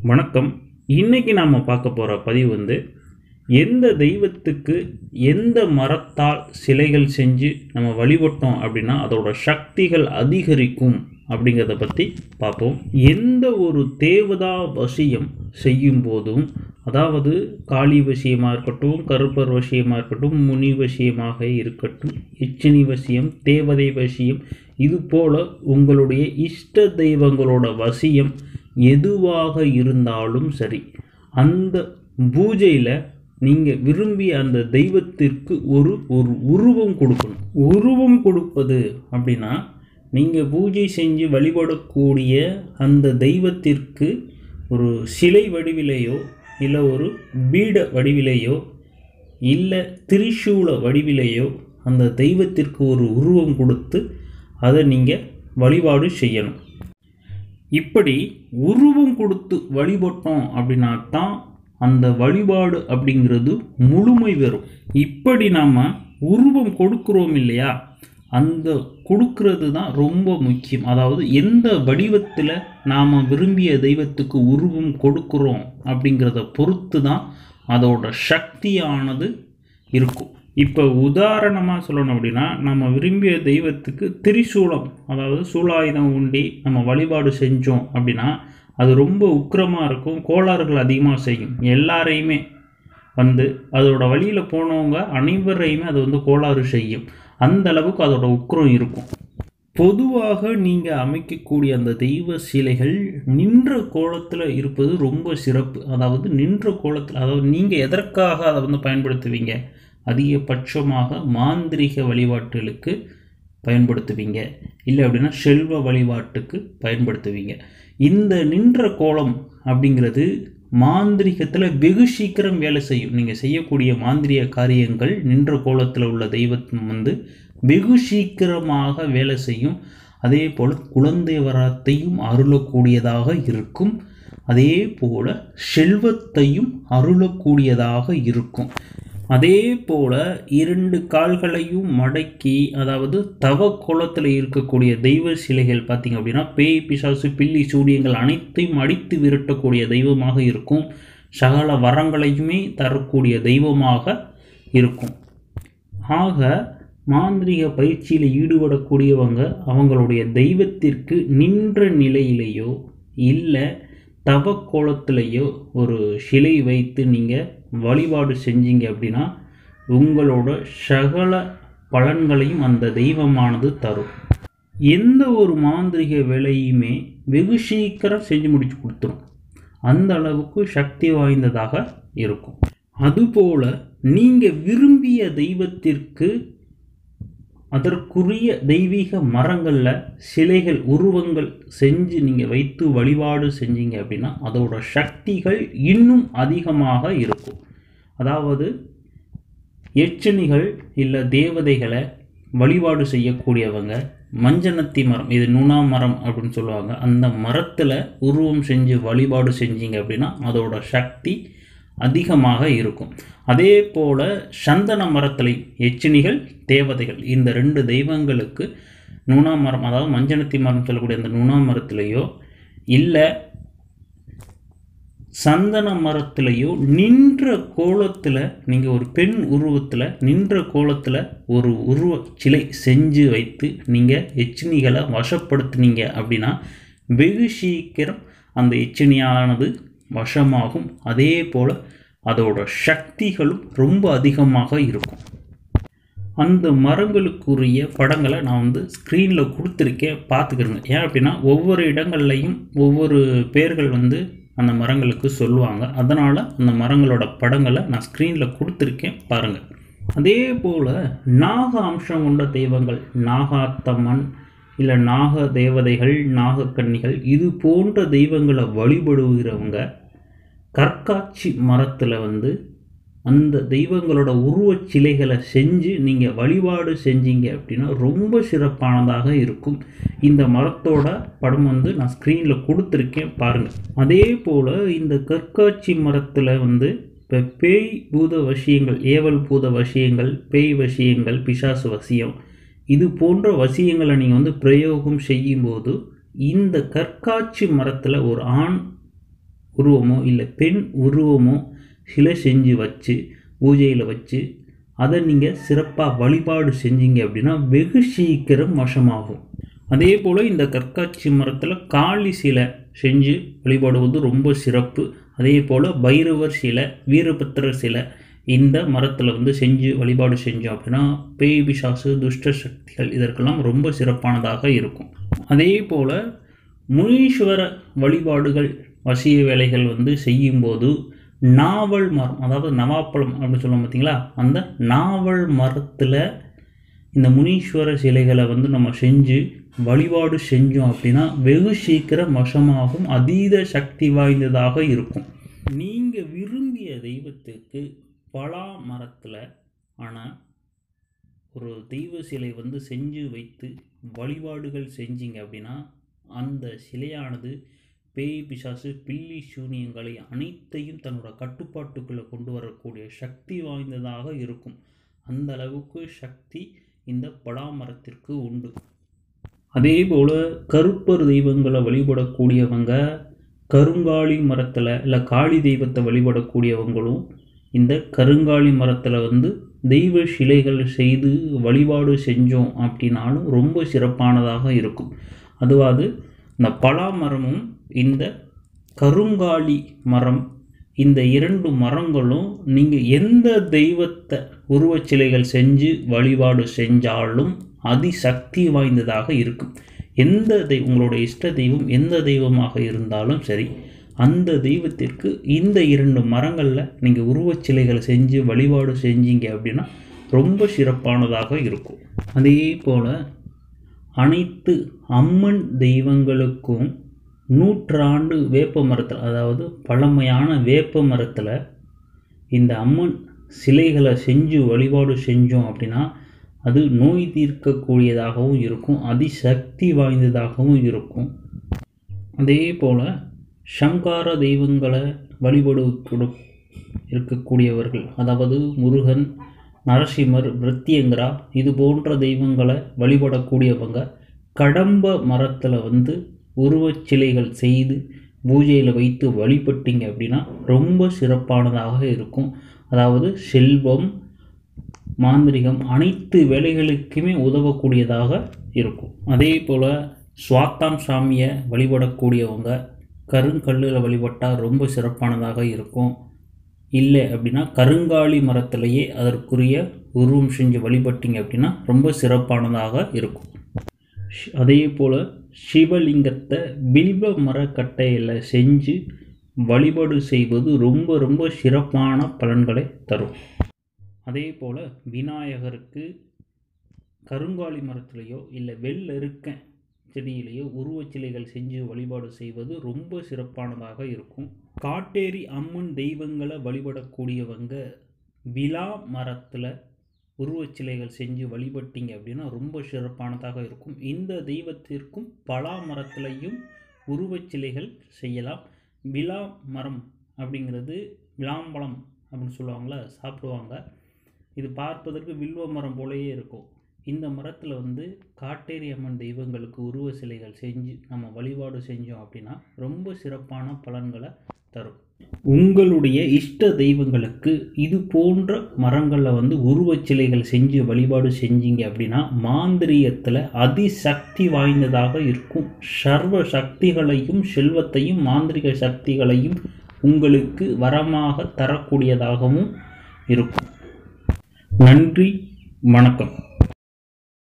வணக்கம் இன்னைக்கு நாம் பார்க்க போகிற பதிவு வந்து எந்த தெய்வத்துக்கு எந்த மரத்தால் சிலைகள் செஞ்சு நம்ம வழிபட்டோம் அப்படின்னா அதோட சக்திகள் அதிகரிக்கும் அப்படிங்கிறத பற்றி பார்ப்போம் எந்த ஒரு தேவதா வசியம் செய்யும் போதும் அதாவது காளி வசியமாக இருக்கட்டும் கருப்பர் வசியமாக இருக்கட்டும் முனி வசியமாக இருக்கட்டும் எச்சினி வசியம் தேவதை வசியம் இது போல் உங்களுடைய இஷ்ட தெய்வங்களோட வசியம் எதுவாக இருந்தாலும் சரி அந்த பூஜையில் நீங்கள் விரும்பிய அந்த தெய்வத்திற்கு ஒரு ஒரு உருவம் கொடுக்கணும் உருவம் கொடுப்பது அப்படின்னா நீங்கள் பூஜை செஞ்சு வழிபடக்கூடிய அந்த தெய்வத்திற்கு ஒரு சிலை வடிவிலேயோ இல்லை ஒரு பீட வடிவிலேயோ இல்லை திரிசூல வடிவிலேயோ அந்த தெய்வத்திற்கு ஒரு உருவம் கொடுத்து அதை நீங்கள் வழிபாடு செய்யணும் இப்படி உருவம் கொடுத்து வழிபட்டோம் அப்படின்னா தான் அந்த வழிபாடு அப்படிங்கிறது முழுமை பெறும் இப்படி நாம் உருவம் கொடுக்குறோம் இல்லையா அந்த கொடுக்கறது தான் ரொம்ப முக்கியம் அதாவது எந்த வடிவத்தில் நாம் விரும்பிய தெய்வத்துக்கு உருவம் கொடுக்குறோம் அப்படிங்கிறத பொறுத்து தான் அதோட சக்தியானது இருக்கும் இப்போ உதாரணமாக சொல்லணும் அப்படின்னா நம்ம விரும்பிய தெய்வத்துக்கு திரிசூலம் அதாவது சூலாயுதம் உண்டி நம்ம வழிபாடு செஞ்சோம் அப்படின்னா அது ரொம்ப உக்கிரமாக இருக்கும் கோளாறுகள் அதிகமாக செய்யும் எல்லாரையுமே வந்து அதோட வழியில் போனவங்க அனைவரையுமே அது வந்து கோளாறு செய்யும் அந்த அளவுக்கு அதோட உக்கிரம் இருக்கும் பொதுவாக நீங்கள் அமைக்கக்கூடிய அந்த தெய்வ சிலைகள் நின்ற கோலத்தில் இருப்பது ரொம்ப சிறப்பு அதாவது நின்ற கோலத்தில் அதாவது நீங்கள் எதற்காக அதை வந்து பயன்படுத்துவீங்க அதிகபட்சமாக மாந்திரிக வழிபாட்டுகளுக்கு பயன்படுத்துவீங்க இல்லை அப்படின்னா செல்வ வழிபாட்டுக்கு பயன்படுத்துவீங்க இந்த நின்ற கோலம் அப்படிங்கிறது மாந்திரிகத்தில் வெகு சீக்கிரம் வேலை செய்யும் நீங்கள் செய்யக்கூடிய மாந்திரிய காரியங்கள் நின்ற கோலத்தில் உள்ள தெய்வம் வந்து வெகு சீக்கிரமாக வேலை செய்யும் அதே போல் குழந்தை வரத்தையும் அருளக்கூடியதாக இருக்கும் அதே போல் செல்வத்தையும் அருளக்கூடியதாக இருக்கும் அதே போல் இரண்டு கால்களையும் மடக்கி அதாவது தவ கோலத்தில் இருக்கக்கூடிய தெய்வ சிலைகள் பார்த்திங்க அப்படின்னா பேய் பிசாசு பில்லி சூரியங்கள் அனைத்தையும் அடித்து விரட்டக்கூடிய தெய்வமாக இருக்கும் சகல வரங்களையுமே தரக்கூடிய தெய்வமாக இருக்கும் ஆக மாந்திரிக பயிற்சியில் ஈடுபடக்கூடியவங்க அவங்களுடைய தெய்வத்திற்கு நின்ற நிலையிலேயோ இல்லை தவ கோலத்திலேயோ ஒரு சிலை வைத்து நீங்கள் வழிபாடு செஞ்சீங்க அப்படின்னா உங்களோட சகல பலன்களையும் அந்த தெய்வமானது தரும் எந்த ஒரு மாந்திரிக வேலையுமே வெகு சீக்கிரம் செஞ்சு முடிச்சு கொடுத்துரும் அந்த அளவுக்கு சக்தி வாய்ந்ததாக இருக்கும் அதுபோல் நீங்கள் விரும்பிய தெய்வத்திற்கு அதற்குரிய தெய்வீக மரங்களில் சிலைகள் உருவங்கள் செஞ்சு நீங்கள் வைத்து வழிபாடு செஞ்சீங்க அப்படின்னா அதோட சக்திகள் இன்னும் அதிகமாக இருக்கும் அதாவது எச்சனிகள் இல்லை தேவதைகளை வழிபாடு செய்யக்கூடியவங்க மஞ்சனத்தி மரம் இது நுணா மரம் அப்படின்னு சொல்லுவாங்க அந்த மரத்தில் உருவம் செஞ்சு வழிபாடு செஞ்சீங்க அப்படின்னா அதோட சக்தி அதிகமாக இருக்கும் அதே போல் சந்தன மரத்தில் எச்சினிகள் தேவதைகள் இந்த ரெண்டு தெய்வங்களுக்கு நுணா மரம் அதாவது மஞ்சனத்தி மரம் சொல்லக்கூடிய அந்த நுணா மரத்திலேயோ இல்லை சந்தன மரத்திலேயோ நின்ற கோலத்தில் நீங்கள் ஒரு பெண் உருவத்தில் நின்ற கோலத்தில் ஒரு உருவ சிலை செஞ்சு வைத்து நீங்கள் எச்சினிகளை வசப்படுத்துனீங்க அப்படின்னா வெகு சீக்கிரம் அந்த எச்சினியானது வசமாகும் அதே போல் அதோட சக்திகளும் ரொம்ப அதிகமாக இருக்கும் அந்த மரங்களுக்குரிய படங்களை நான் வந்து ஸ்க்ரீனில் கொடுத்துருக்கேன் பார்த்துக்கிறேங்க ஏன் அப்படின்னா ஒவ்வொரு இடங்கள்லையும் ஒவ்வொரு பேர்கள் வந்து அந்த மரங்களுக்கு சொல்லுவாங்க அதனால் அந்த மரங்களோட படங்களை நான் ஸ்க்ரீனில் கொடுத்துருக்கேன் பாருங்கள் அதே போல் நாக அம்சம் கொண்ட தெய்வங்கள் நாகாத்தம்மன் இல்லை நாக தேவதைகள் நாகக்கன்னிகள் இது போன்ற தெய்வங்களை வழிபடுகிறவங்க கற்காட்சி மரத்தில் வந்து அந்த தெய்வங்களோட உருவச் சிலைகளை செஞ்சு நீங்கள் வழிபாடு செஞ்சீங்க அப்படின்னா ரொம்ப சிறப்பானதாக இருக்கும் இந்த மரத்தோட படம் வந்து நான் ஸ்க்ரீனில் கொடுத்துருக்கேன் பாருங்கள் அதே போல் இந்த கற்காட்சி மரத்தில் வந்து இப்போ பேய் பூத வசியங்கள் ஏவல் பூத வசியங்கள் பேய் வசியங்கள் பிசாசு வசியம் இது போன்ற வசியங்களை நீங்கள் வந்து பிரயோகம் செய்யும்போது இந்த கற்காட்சி மரத்தில் ஒரு ஆண் உருவமோ இல்லை பெண் உருவமோ சிலை செஞ்சு வச்சு பூஜையில் வச்சு அதை நீங்கள் சிறப்பாக வழிபாடு செஞ்சீங்க அப்படின்னா வெகு சீக்கிரம் வசமாகும் அதே போல் இந்த கற்காட்சி மரத்தில் காளி சிலை செஞ்சு வழிபாடுவது ரொம்ப சிறப்பு அதே போல் பைரவர் சிலை வீரபத்திரர் சிலை இந்த மரத்தில் வந்து செஞ்சு வழிபாடு செஞ்சோம் அப்படின்னா பேய் பிசாசு துஷ்ட சக்திகள் இதற்கெல்லாம் ரொம்ப சிறப்பானதாக இருக்கும் அதே போல் முனீஸ்வர வழிபாடுகள் வசிய வேலைகள் வந்து செய்யும்போது நாவல் மரம் அதாவது நவாப்பழம் அப்படின்னு சொல்லுவோம் பார்த்தீங்களா அந்த நாவல் மரத்தில் இந்த முனீஸ்வர சிலைகளை வந்து நம்ம செஞ்சு வழிபாடு செஞ்சோம் அப்படின்னா வெகு சீக்கிரம் வசமாகும் அதீத சக்தி வாய்ந்ததாக இருக்கும் நீங்கள் விரும்பிய தெய்வத்துக்கு பலா மரத்தில் ஆனால் ஒரு தெய்வ சிலை வந்து செஞ்சு வைத்து வழிபாடுகள் செஞ்சீங்க அப்படின்னா அந்த சிலையானது பேய் பிசாசு பில்லி சூனியங்களை அனைத்தையும் தன்னோட கட்டுப்பாட்டுக்குள்ளே கொண்டு வரக்கூடிய சக்தி வாய்ந்ததாக இருக்கும் அந்த அளவுக்கு சக்தி இந்த பலாமரத்திற்கு உண்டு அதே போல் கருப்பர் தெய்வங்களை வழிபடக்கூடியவங்க கருங்காலி மரத்தில் இல்லை காளி தெய்வத்தை வழிபடக்கூடியவங்களும் இந்த கருங்காலி மரத்தில் வந்து தெய்வ சிலைகள் செய்து வழிபாடு செஞ்சோம் அப்படின்னாலும் ரொம்ப சிறப்பானதாக இருக்கும் அதுவாது இந்த பலா மரமும் இந்த கருங்காலி மரம் இந்த இரண்டு மரங்களும் நீங்கள் எந்த தெய்வத்தை உருவச்சிலைகள் செஞ்சு வழிபாடு செஞ்சாலும் அதிசக்தி வாய்ந்ததாக இருக்கும் எந்த தெய் உங்களோட இஷ்ட தெய்வம் எந்த தெய்வமாக இருந்தாலும் சரி அந்த தெய்வத்திற்கு இந்த இரண்டு மரங்களில் நீங்கள் உருவச்சிலைகளை செஞ்சு வழிபாடு செஞ்சீங்க அப்படின்னா ரொம்ப சிறப்பானதாக இருக்கும் அதே போல் அனைத்து அம்மன் தெய்வங்களுக்கும் நூற்றாண்டு வேப்ப மரத்தில் அதாவது பழமையான வேப்ப மரத்தில் இந்த அம்மன் சிலைகளை செஞ்சு வழிபாடு செஞ்சோம் அப்படின்னா அது நோய் தீர்க்கக்கூடியதாகவும் இருக்கும் அதிசக்தி வாய்ந்ததாகவும் இருக்கும் அதே போல் சங்கார தெய்வங்களை வழிபடு இருக்கக்கூடியவர்கள் அதாவது முருகன் நரசிம்மர் விருத்தியங்கரா இது போன்ற தெய்வங்களை வழிபடக்கூடியவங்க கடம்ப மரத்தில் வந்து உருவச்சிலைகள் செய்து பூஜையில் வைத்து வழிபட்டீங்க அப்படின்னா ரொம்ப சிறப்பானதாக இருக்கும் அதாவது செல்வம் மாந்திரிகம் அனைத்து வேலைகளுக்குமே உதவக்கூடியதாக இருக்கும் அதே போல் சுவாத்தான் சாமியை வழிபடக்கூடியவங்க கருங்கல்லில் வழிபட்டால் ரொம்ப சிறப்பானதாக இருக்கும் இல்லை அப்படின்னா கருங்காலி மரத்திலேயே அதற்குரிய உருவம் செஞ்சு வழிபட்டீங்க அப்படின்னா ரொம்ப சிறப்பானதாக இருக்கும் அதே போல் சிவலிங்கத்தை பில்வ மரக்கட்டையில் செஞ்சு வழிபாடு செய்வது ரொம்ப ரொம்ப சிறப்பான பலன்களை தரும் அதே போல் விநாயகருக்கு கருங்காலி மரத்துலேயோ இல்லை வெள்ளெருக்க செடியிலேயோ உருவச்சிலைகள் செஞ்சு வழிபாடு செய்வது ரொம்ப சிறப்பானதாக இருக்கும் காட்டேரி அம்மன் தெய்வங்களை வழிபடக்கூடியவங்க விழா மரத்தில் உருவச்சிலைகள் செஞ்சு வழிபட்டீங்க அப்படின்னா ரொம்ப சிறப்பானதாக இருக்கும் இந்த தெய்வத்திற்கும் பலா மரத்துலையும் உருவச்சிலைகள் செய்யலாம் விழா மரம் அப்படிங்கிறது விளாம்பழம் அப்படின்னு சொல்லுவாங்களே சாப்பிடுவாங்க இது பார்ப்பதற்கு வில்வ மரம் போலயே இருக்கும் இந்த மரத்தில் வந்து காட்டேரி அம்மன் தெய்வங்களுக்கு உருவ சிலைகள் செஞ்சு நம்ம வழிபாடு செஞ்சோம் அப்படின்னா ரொம்ப சிறப்பான பலன்களை தரும் உங்களுடைய இஷ்ட தெய்வங்களுக்கு இது போன்ற மரங்களில் வந்து உருவச் சிலைகள் செஞ்சு வழிபாடு செஞ்சீங்க அப்படின்னா மாந்திரியத்தில் அதிசக்தி வாய்ந்ததாக இருக்கும் சர்வ சக்திகளையும் செல்வத்தையும் மாந்திரிக சக்திகளையும் உங்களுக்கு வரமாக தரக்கூடியதாகவும் இருக்கும் நன்றி வணக்கம்